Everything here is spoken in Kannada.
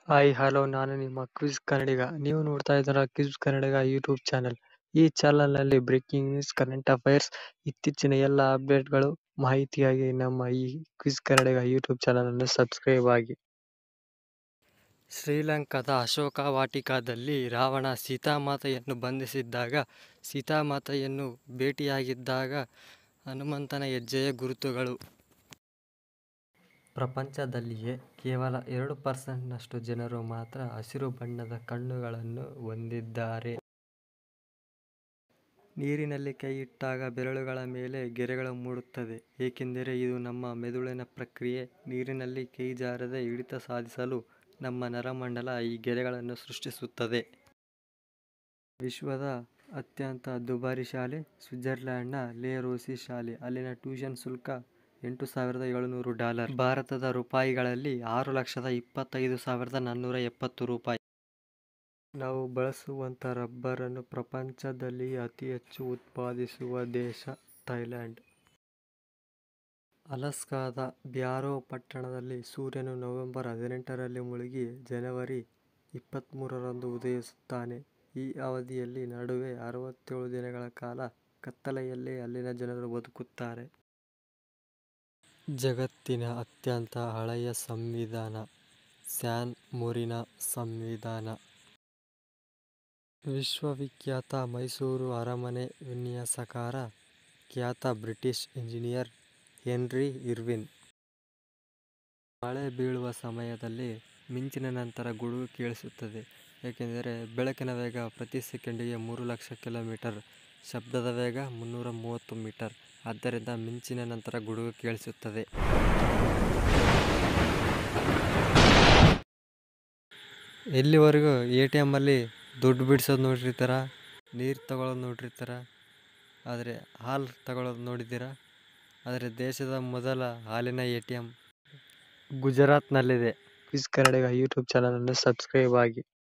ಹಾಯ್ ಹಲೋ ನಾನು ನಿಮ್ಮ ಕ್ವಿಜ್ ಕನ್ನಡಿಗ ನೀವು ನೋಡ್ತಾ ಇದ್ದೀರಾ ಕ್ವಿಜ್ ಕನ್ನಡಿಗ ಯೂಟ್ಯೂಬ್ ಚಾನಲ್ ಈ ಚಾನಲ್ನಲ್ಲಿ ಬ್ರೇಕಿಂಗ್ ನ್ಯೂಸ್ ಕರೆಂಟ್ ಅಫೈರ್ಸ್ ಇತ್ತೀಚಿನ ಎಲ್ಲ ಅಪ್ಡೇಟ್ಗಳು ಮಾಹಿತಿಯಾಗಿ ನಮ್ಮ ಈ ಕ್ವಿಜ್ ಕನ್ನಡಿಗ ಯೂಟ್ಯೂಬ್ ಚಾನಲ್ ಅನ್ನು ಸಬ್ಸ್ಕ್ರೈಬ್ ಆಗಿ ಶ್ರೀಲಂಕಾದ ಅಶೋಕ ವಾಟಿಕಾದಲ್ಲಿ ರಾವಣ ಸೀತಾಮಾತೆಯನ್ನು ಬಂಧಿಸಿದ್ದಾಗ ಸೀತಾಮಾತೆಯನ್ನು ಭೇಟಿಯಾಗಿದ್ದಾಗ ಹನುಮಂತನ ಹೆಜ್ಜೆಯ ಗುರುತುಗಳು ಪ್ರಪಂಚದಲ್ಲಿಯೇ ಕೇವಲ ಎರಡು ಪರ್ಸೆಂಟ್ನಷ್ಟು ಜನರು ಮಾತ್ರ ಹಸಿರು ಬಣ್ಣದ ಕಣ್ಣುಗಳನ್ನು ಹೊಂದಿದ್ದಾರೆ ನೀರಿನಲ್ಲಿ ಕೈ ಇಟ್ಟಾಗ ಬೆರಳುಗಳ ಮೇಲೆ ಗೆರೆಗಳು ಮೂಡುತ್ತದೆ ಏಕೆಂದರೆ ಇದು ನಮ್ಮ ಮೆದುಳಿನ ಪ್ರಕ್ರಿಯೆ ನೀರಿನಲ್ಲಿ ಕೈ ಜಾರದೆ ಹಿಡಿತ ಸಾಧಿಸಲು ನಮ್ಮ ನರಮಂಡಲ ಈ ಗೆರೆಗಳನ್ನು ಸೃಷ್ಟಿಸುತ್ತದೆ ವಿಶ್ವದ ಅತ್ಯಂತ ದುಬಾರಿ ಶಾಲೆ ಸ್ವಿಟ್ಜರ್ಲೆಂಡ್ನ ಲೆ ರೋಸಿ ಶಾಲೆ ಅಲ್ಲಿನ ಟ್ಯೂಷನ್ ಶುಲ್ಕ ಎಂಟು ಸಾವಿರದ ಏಳುನೂರು ಡಾಲರ್ ಭಾರತದ ರೂಪಾಯಿಗಳಲ್ಲಿ ಆರು ಲಕ್ಷದ ಇಪ್ಪತ್ತೈದು ಸಾವಿರದ ನಾನ್ನೂರ ಎಪ್ಪತ್ತು ರೂಪಾಯಿ ನಾವು ಬಳಸುವಂಥ ರಬ್ಬರನ್ನು ಪ್ರಪಂಚದಲ್ಲಿ ಅತಿ ಹೆಚ್ಚು ಉತ್ಪಾದಿಸುವ ದೇಶ ಥೈಲ್ಯಾಂಡ್ ಅಲಸ್ಕಾದ ಬ್ಯಾರೋ ಪಟ್ಟಣದಲ್ಲಿ ಸೂರ್ಯನು ನವೆಂಬರ್ ಹದಿನೆಂಟರಲ್ಲಿ ಮುಳುಗಿ ಜನವರಿ ಇಪ್ಪತ್ತ್ಮೂರರಂದು ಉದಯಿಸುತ್ತಾನೆ ಈ ಅವಧಿಯಲ್ಲಿ ನಡುವೆ ಅರವತ್ತೇಳು ದಿನಗಳ ಕಾಲ ಕತ್ತಲೆಯಲ್ಲೇ ಅಲ್ಲಿನ ಜನರು ಬದುಕುತ್ತಾರೆ ಜಗತ್ತಿನ ಅತ್ಯಂತ ಹಳೆಯ ಸಂವಿಧಾನ ಸ್ಯಾನ್ ಮೊರಿನೊ ಸಂವಿಧಾನ ವಿಶ್ವವಿಖ್ಯಾತ ಮೈಸೂರು ಅರಮನೆ ವಿನ್ಯಾಸಕಾರ ಖ್ಯಾತ ಬ್ರಿಟಿಷ್ ಇಂಜಿನಿಯರ್ ಹೆನ್ರಿ ಇರ್ವಿನ್ ಮಳೆ ಬೀಳುವ ಸಮಯದಲ್ಲಿ ಮಿಂಚಿನ ನಂತರ ಗುಡುಗು ಕೇಳಿಸುತ್ತದೆ ಏಕೆಂದರೆ ಬೆಳಕಿನ ವೇಗ ಪ್ರತಿ ಸೆಕೆಂಡಿಗೆ ಮೂರು ಲಕ್ಷ ಕಿಲೋಮೀಟರ್ ಶಬ್ದದ ವೇಗ ಮುನ್ನೂರ ಮೂವತ್ತು ಮೀಟರ್ ಆದ್ದರಿಂದ ಮಿಂಚಿನ ನಂತರ ಗುಡುಗು ಕೇಳಿಸುತ್ತದೆ ಎಲ್ಲಿವರೆಗೂ ಎ ಟಿ ಎಮ್ಮಲ್ಲಿ ದುಡ್ಡು ಬಿಡಿಸೋದು ನೋಡಿರ್ತೀರ ನೀರು ತಗೊಳ್ಳೋದು ನೋಡಿರ್ತೀರ ಆದರೆ ಹಾಲು ತಗೊಳ್ಳೋದು ನೋಡಿದ್ದೀರಾ ಆದರೆ ದೇಶದ ಮೊದಲ ಹಾಲಿನ ಎ ಟಿ ಎಮ್ ಗುಜರಾತ್ನಲ್ಲಿದೆ ಕ್ವಿಜ್ ಕನ್ನಡಿಗ ಯೂಟ್ಯೂಬ್ ಚಾನಲನ್ನು ಸಬ್ಸ್ಕ್ರೈಬ್ ಆಗಿ